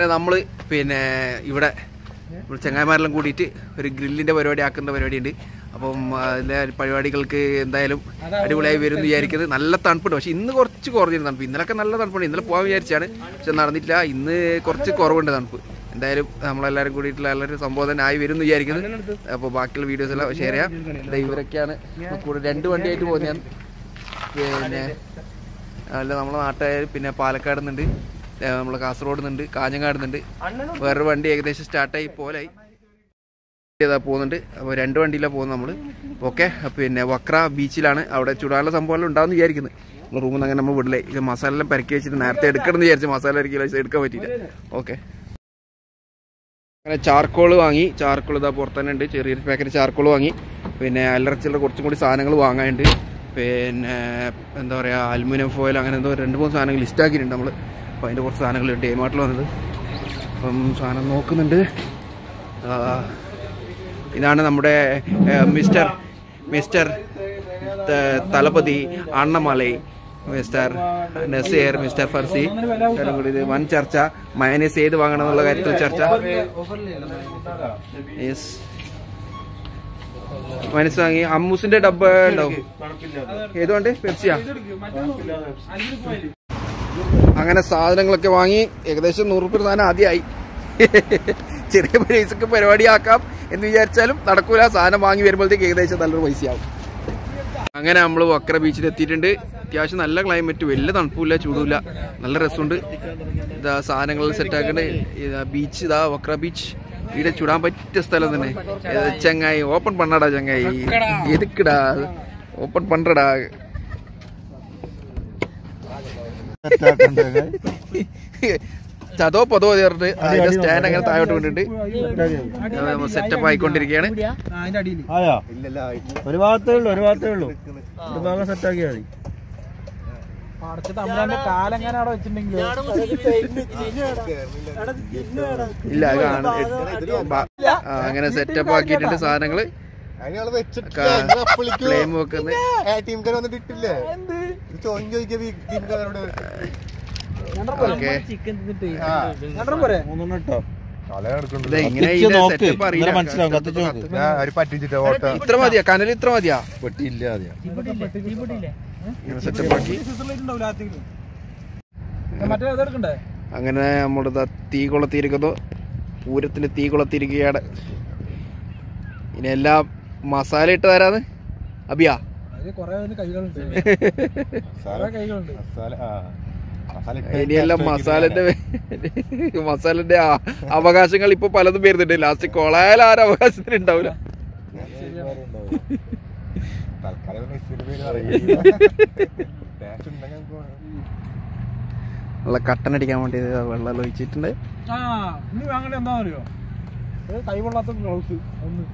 നമ്മൾ പിന്നെ ഇവിടെ നമ്മൾ ചങ്ങായിമാരെല്ലാം കൂടിയിട്ട് ഒരു ഗ്രില്ലിൻ്റെ പരിപാടി ആക്കുന്ന പരിപാടിയുണ്ട് അപ്പം അതിലെ പരിപാടികൾക്ക് എന്തായാലും അടിപൊളിയായി വരും എന്ന് വിചാരിക്കുന്നത് നല്ല തണുപ്പുണ്ട് പക്ഷേ ഇന്ന് കുറച്ച് കുറഞ്ഞിരുന്നു തണുപ്പ് ഇന്നലൊക്കെ നല്ല തണുപ്പുണ്ട് ഇന്നലെ പോകാൻ വിചാരിച്ചാണ് പക്ഷെ നടന്നിട്ടില്ല ഇന്ന് കുറച്ച് കുറവുണ്ട് തണുപ്പ് എന്തായാലും നമ്മളെല്ലാവരും കൂടിയിട്ടുള്ള നല്ലൊരു സംബോധന ആയി വരും എന്ന് വിചാരിക്കുന്നു അപ്പോൾ ബാക്കിയുള്ള വീഡിയോസ് എല്ലാം ഷെയർ ചെയ്യാം ദേ ഇവരൊക്കെയാണ് കൂടെ രണ്ട് വണ്ടിയായിട്ട് പോകുന്നത് പിന്നെ അല്ല നമ്മളെ നാട്ടുകാർ പിന്നെ പാലക്കാട് നിന്നുണ്ട് നമ്മളെ കാസർഗോഡ് നിന്നുണ്ട് കാഞ്ഞങ്ങാട് നിന്നുണ്ട് വേറൊരു വണ്ടി ഏകദേശം സ്റ്റാർട്ടായി പോലായി ഇതാ പോകുന്നുണ്ട് അപ്പോൾ രണ്ട് വണ്ടിയിലാണ് പോകുന്നത് നമ്മൾ ഓക്കെ പിന്നെ വക്ര ബീച്ചിലാണ് അവിടെ ചുടാനുള്ള സംഭവം ഉണ്ടാവുമെന്ന് വിചാരിക്കുന്നത് നമ്മൾ റൂമിൽ നിന്ന് അങ്ങനെ നമ്മൾ വിടില്ലേ ഇത് മസാല എല്ലാം പെരക്കി വെച്ചിട്ട് നേരത്തെ എടുക്കണം എന്ന് വിചാരിച്ചു മസാല ഒരു കിലോ എടുക്കാൻ പറ്റിയില്ല ഓക്കെ അങ്ങനെ ചാർക്കോൾ വാങ്ങി ചാർക്കോൾ ഇതാ പുറത്ത് തന്നെ ഉണ്ട് ചെറിയൊരു പാക്കറ്റ് ചാർക്കോൾ വാങ്ങി പിന്നെ അല്ലറ ചില്ലറ കുറച്ചും കൂടി സാധനങ്ങൾ വാങ്ങാനുണ്ട് പിന്നെ എന്താ പറയുക അലുമിനിയം ഫോയിൽ അങ്ങനെ എന്തോ രണ്ട് മൂന്ന് സാധനങ്ങൾ ലിസ്റ്റ് ആക്കിയിട്ടുണ്ട് നമ്മൾ അപ്പോൾ അതിൻ്റെ കുറച്ച് സാധനങ്ങൾ ഡേമാർട്ടിൽ വന്നത് അപ്പം സാധനം നോക്കുന്നുണ്ട് ആ, ഇതാണ് നമ്മുടെ ഏ, മിസ്റ്റർ മിസ്റ്റർ ത- തലപതി അണ്ണമലൈ മിസ്റ്റർ നസീർ മിസ്റ്റർ ഫർസി എല്ലാവരും കൂടി ഇത് വൻ ചർച്ച മയനീസ് ഏത് വാങ്ങണം എന്നുള്ള കാര്യത്തിൽ ചർച്ച യെസ് മയനീസ് വാങ്ങി അമ്മൂസിന്റെ ഡബ്ബ ഉണ്ടാവും ഏതുകൊണ്ട് പെപ്സിയാ അങ്ങനെ സാധനങ്ങളൊക്കെ വാങ്ങി ഏകദേശം നൂറ് രൂപ സാധനം ആദ്യമായി ചെറിയ പൈസക്ക് പരിപാടിയാക്കാം എന്ന് വിചാരിച്ചാലും നടക്കൂല സാധനം വാങ്ങി വരുമ്പോഴത്തേക്ക് ഏകദേശം നല്ലൊരു പൈസയാവും അങ്ങനെ നമ്മൾ വക്ര ബീച്ചിൽ എത്തിയിട്ടുണ്ട് അത്യാവശ്യം നല്ല ക്ലൈമറ്റ് വലിയ തണുപ്പില്ല ചൂടില്ല നല്ല രസമുണ്ട് ഇതാ സാധനങ്ങൾ സെറ്റാക്കണ്ട് ഇതാ ബീച്ച് ഇതാ വക്ര ബീച്ച് ഇവിടെ ചുടാൻ പറ്റിയ സ്ഥലം തന്നെ ഏ, ചങ്ങായി ഓപ്പൺ പണ്ണടാ ചങ്ങായി എതുക്കിടാ ഓപ്പൺ പണ്ടടാ ചതോ പതോ ചേർത്ത് അതിന്റെ സ്റ്റാൻഡ് അങ്ങനെ താഴോട്ട് കൊണ്ടിട്ട് സെറ്റപ്പ് ആയിക്കൊണ്ടിരിക്കുകയാണ് ആയാ ഒരു ഭാഗത്തേ ഉള്ളൂ ഒരു ഭാഗത്തേ ഉള്ളൂ ഒരു ഭാഗം സെറ്റ് ആക്കിയാൽ മതി തമിഴ്നാടിന്റെ കാലെങ്ങനെ അവിടെ വെച്ചിട്ടുണ്ടെങ്കിൽ ഇല്ല അത് കാണും ബ- ആ, അങ്ങനെ സെറ്റപ്പ് ആക്കിയിട്ടുണ്ട് സാധനങ്ങള് അതിനാള് വെച്ചിട്ട് ഫ്ലെയിം വെക്കുന്നത് ടീംകാർ വന്നിട്ട് ഇട്ടില്ലേ ഇത് ചോദ്യം ചോദിക്കുക ടീംകാരോട് ഓക്കെ മൂന്നെണ്ണം ഇട്ടോ ഇത് എങ്ങനെ കത്തിച്ച് ഇതിന്റെ നോക്ക്. സെറ്റപ്പ് അറിയില്ല ഇന്നലെ മനസ്സിലാവും, കത്തിച്ച് നോക്ക്. ഞാൻ അവര് പറ്റിച്ചിട്ട് ഓട്ട ഇത്ര മതിയാ കനൽ ഇത്ര മതിയാ വെട്ടിയില്ല ആദ്യം ഇങ്ങനെ സെറ്റപ്പ് ആക്കി മറ്റേ ഇതെടുക്കണ്ടേ അങ്ങനെ നമ്മളിതാ തീ കൊളുത്തിയിരിക്കുന്നു പൂരത്തിന് തീ കൊളുത്തിയിരിക്കുകയാണ് ഇനി എല്ലാം മസാല ഇട്ട് തരാന്ന് അബിയാ അത് കൊറേ അതിന് കൈകളുണ്ട് കൊറേ കൈകളുണ്ട് മസാല ആ മസാല ഇട്ട് ഇനിയെല്ലാം മസാലന്റെ മസാലന്റെ ആ- അവകാശങ്ങൾ ഇപ്പൊ പലതും വരുന്നുണ്ട് ലാസ്റ്റ് കൊളായാലും ആരും അവകാശത്തിന് ഉണ്ടാവില്ല തൽക്കാലം ഒന്ന് ഇച്ചിരി പേര് പറയും. Taste ഉണ്ടെങ്കിൽ നമുക്ക് നല്ല കട്ടൻ അടിക്കാൻ വേണ്ടി ഇത് വെള്ളം ഒഴിച്ചിട്ടുണ്ട് ആ ഇനി വാങ്ങേണ്ട എന്താ അറിയോ അത് കൈ കൊള്ളാത്ത ഗ്ലൗസ് ഒന്ന്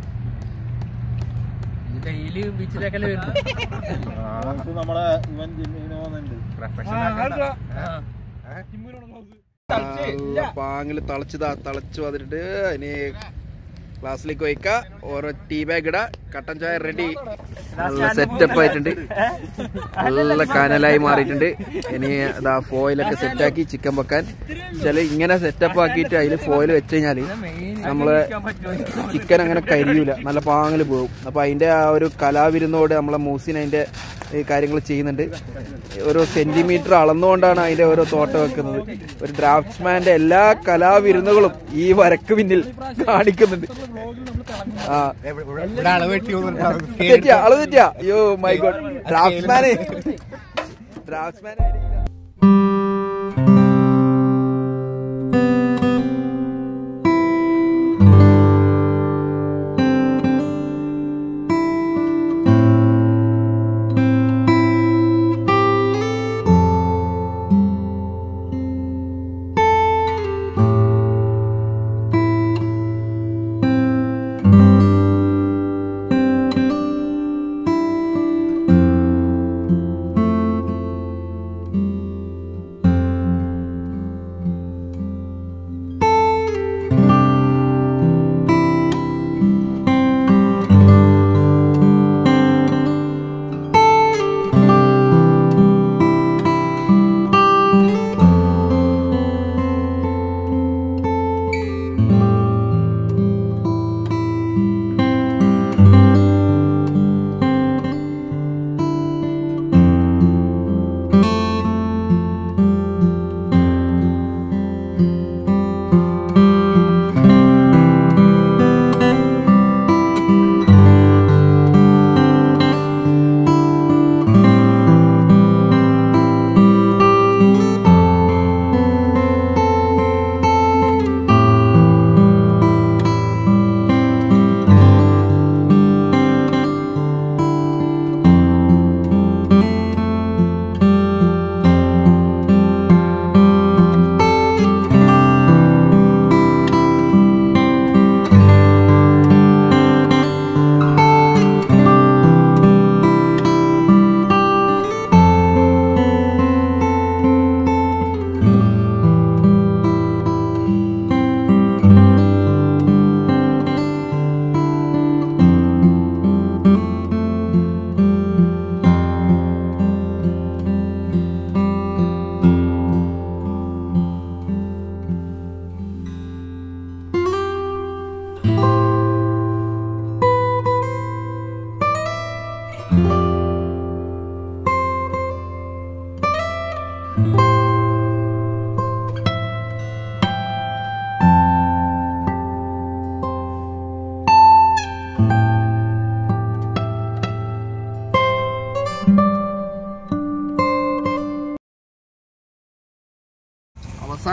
ഡെയിലി ബീച്ചിലേക്കല്ലേ വരുന്നത് ഇത് നമ്മളെ ഇവൻ ജിമ്മിന് പോകുന്നുണ്ട് professional ആ, ആക്കണ്ട. ആൾക്കാ. ഏ? ജിമ്മിലുള്ള ഗ്ലൗസ് നല്ല പാങ്ങില് തളച്ചതാ തളച്ചു വന്നിട്ട് ഇനി ക്ലാസ്സിലേക്ക് വയ്ക്ക ഓരോ ടീ ബാഗ് ഇടാ കട്ടൻ ചായ റെഡി നല്ല സെറ്റപ്പ് ആയിട്ടുണ്ട് നല്ല കനലായി മാറിയിട്ടുണ്ട് ഇനി ഇതാ ഫോയിലൊക്കെ സെറ്റാക്കി ചിക്കൻ വെക്കാൻ ചില ഇങ്ങനെ സെറ്റപ്പ് ആക്കിയിട്ട് അതിൽ ഫോയിൽ വെച്ച് കഴിഞ്ഞാല് നമ്മള് ചിക്കൻ അങ്ങനെ കരിയൂല നല്ല പാങ്ങില് പോകും അപ്പൊ അതിന്റെ ആ ഒരു കലാവിരുന്നോട് നമ്മളെ മൂസിൻ അതിന്റെ കാര്യങ്ങൾ ചെയ്യുന്നുണ്ട് ഓരോ സെന്റിമീറ്റർ അളന്നുകൊണ്ടാണ് അതിന്റെ ഓരോ തോട്ടം വെക്കുന്നത് ഒരു ഡ്രാഫ്റ്റ്സ്മാന്റെ എല്ലാ കലാവിരുന്നുകളും ഈ വരക്ക് പിന്നിൽ കാണിക്കുന്നുണ്ട് ആ ഇവിടെ അളവ് വെട്ടി വന്നിട്ടുണ്ടാവും. തെറ്റിയാ അളവ് തെറ്റിയാ അയ്യോ മൈ ഗോഡ് ഡ്രാഫ്റ്റ്സ്മാനെ ഡ്രാഫ്റ്റ്സ്മാൻ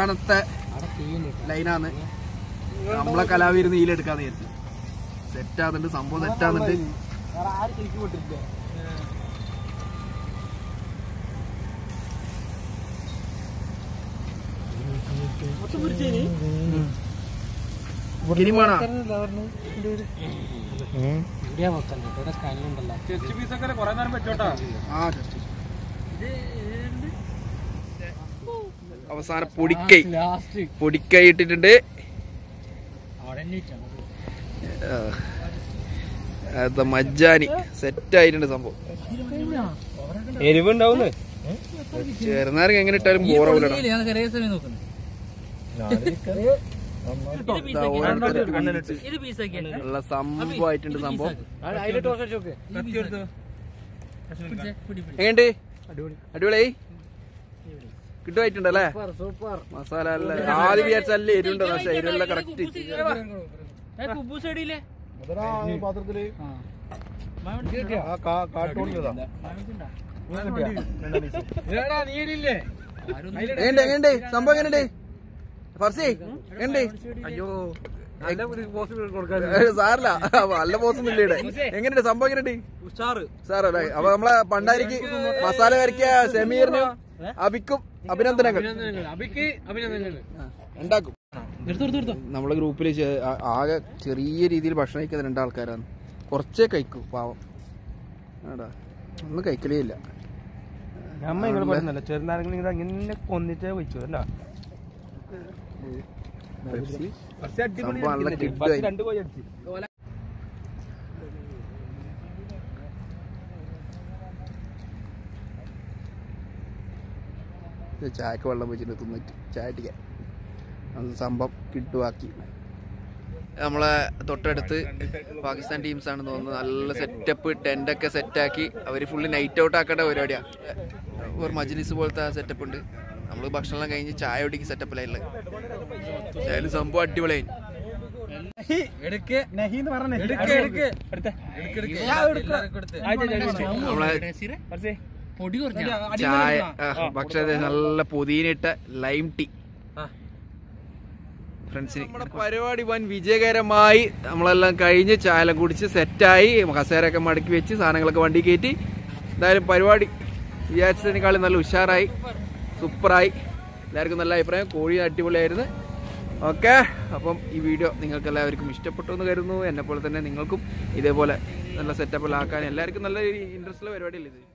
അവസാനത്തെ ലൈനാണ് നമ്മളെ കലാവിരുന്ന് ഈലെടുക്കാന്ന് വിചാരിച്ചു സെറ്റ് ആകുന്നുണ്ട് സംഭവം സെറ്റ് ആകുന്നുണ്ട് ഗിരിമാണ ചെസ്റ്റ് പീസൊക്കെ കുറെ നേരം വെച്ചോട്ടാ ആ just. അവസാന പൊടിക്കൈ ലാസ്റ്റ് പൊടിക്കൈ ഇട്ടിട്ടുണ്ട് അവിടെ ആ. അത് മജ്ജാനി സെറ്റ് ആയിട്ടുണ്ട് സംഭവം എരിവുണ്ടാവുന്നേ ചെറുനാരങ്ങ എങ്ങനെ ഇട്ടാലും ബോറാവൂലടാ ഞാൻ ചെറിയ സമയം നോക്കുന്നു ഇത് പീസാക്കിയാണ് നല്ല സംഭവമായിട്ടുണ്ട് സംഭവം എങ്ങനെയുണ്ട് അടിപൊളിയായി കിട്ടുമായിട്ടുണ്ടല്ലേ മസാല അല്ല ആദ്യം വിചാരിച്ചല്ലേ എരിവുണ്ടോ പക്ഷെ എരിവെല്ലാം കറക്റ്റ് കുബൂസ് എടിയില്ലേ മുതലാ പാത്രത്തില് ആ കാട്ടുകൊണ്ടിതാ നീടില്ലേ എങ്ങനെയുണ്ട് എങ്ങനെയുണ്ട് സംഭവം എങ്ങനെയുണ്ട് ഫർസി എങ്ങനെയുണ്ട് അയ്യോ സാറില്ല നല്ല പോസൊന്നും ഇല്ല ഇവിടെ എങ്ങനെയുണ്ട് സംഭവം എങ്ങനെയുണ്ട് സാറല്ലേ അപ്പൊ നമ്മളെ പണ്ടാരിക്ക് മസാല വരയ്ക്ക സെമീറിനും അബിക്കും അഭിനന്ദനങ്ങൾ അഭിക്ക് അഭിനന്ദനങ്ങൾ ഉണ്ടാക്കും നമ്മളെ ഗ്രൂപ്പിൽ ആകെ ചെറിയ രീതിയിൽ ഭക്ഷണം കഴിക്കുന്ന രണ്ടാൾക്കാരാണ് കുറച്ചേ കഴിക്കൂ പാവം ആടാ ഒന്നും കഴിക്കലേ ഇല്ല അമ്മ നിങ്ങൾ പറയുന്നല്ല ചെറുനാരങ്ങൾ നിങ്ങൾ അങ്ങനെ കൊന്നിട്ടേ വെച്ചു അല്ല പെപ്സി സംഭവം നല്ല കിഡായി രണ്ട് പോയി അടിച്ചു ചായക്ക് വെള്ളം വെച്ചിട്ട് തിന്നിട്ട് ചായ അടിക്കാൻ അത് സംഭവം കിട്ടുവാക്കി നമ്മളെ തൊട്ടടുത്ത് പാകിസ്ഥാൻ ടീംസ് ആണെന്ന് തോന്നുന്നു നല്ല സെറ്റപ്പ് ടെന്റ് ഒക്കെ സെറ്റാക്കി അവർ ഫുള്ള് നൈറ്റ് ഔട്ട് ആക്കേണ്ട പരിപാടിയാണ് ഒരു മജ്ലിസ് പോലത്തെ സെറ്റപ്പ് ഉണ്ട് നമ്മൾ ഭക്ഷണം കഴിഞ്ഞ് ചായ ഒടിക്ക് സെറ്റപ്പിലായിട്ടുള്ളത് ഏതായാലും സംഭവം അടിപൊളിയായി എടുക്ക് നഹീന്ന് പറഞ്ഞേ എടുക്ക് എടുക്ക് നമ്മളെ പൊടി കുറഞ്ഞ ചായ ആ, ഭക്ഷണത്തെ നല്ല പുതിയിനിട്ട ലൈം ടീ ഫ്രണ്ട്സിന് പരിപാടി വൻ വിജയകരമായി നമ്മളെല്ലാം കഴിഞ്ഞ് ചായയെല്ലാം കുടിച്ച് സെറ്റായി കസേരയൊക്കെ മടക്കി വെച്ച് സാധനങ്ങളൊക്കെ വണ്ടി കയറ്റി എന്തായാലും പരിപാടി വിചാരിച്ചതിനേക്കാളും നല്ല ഉഷാറായി സൂപ്പറായി എല്ലാവർക്കും നല്ല അഭിപ്രായം കോഴി അടിപൊളിയായിരുന്നു ഓക്കെ അപ്പം ഈ വീഡിയോ നിങ്ങൾക്ക് എല്ലാവർക്കും ഇഷ്ടപ്പെട്ടു എന്ന് കരുതുന്നു എന്നെ പോലെ തന്നെ നിങ്ങൾക്കും ഇതേപോലെ നല്ല സെറ്റപ്പിലാക്കാൻ എല്ലാവർക്കും നല്ല ഇൻട്രസ്റ്റ് ഉള്ള പരിപാടിയല്ലേ ഇത്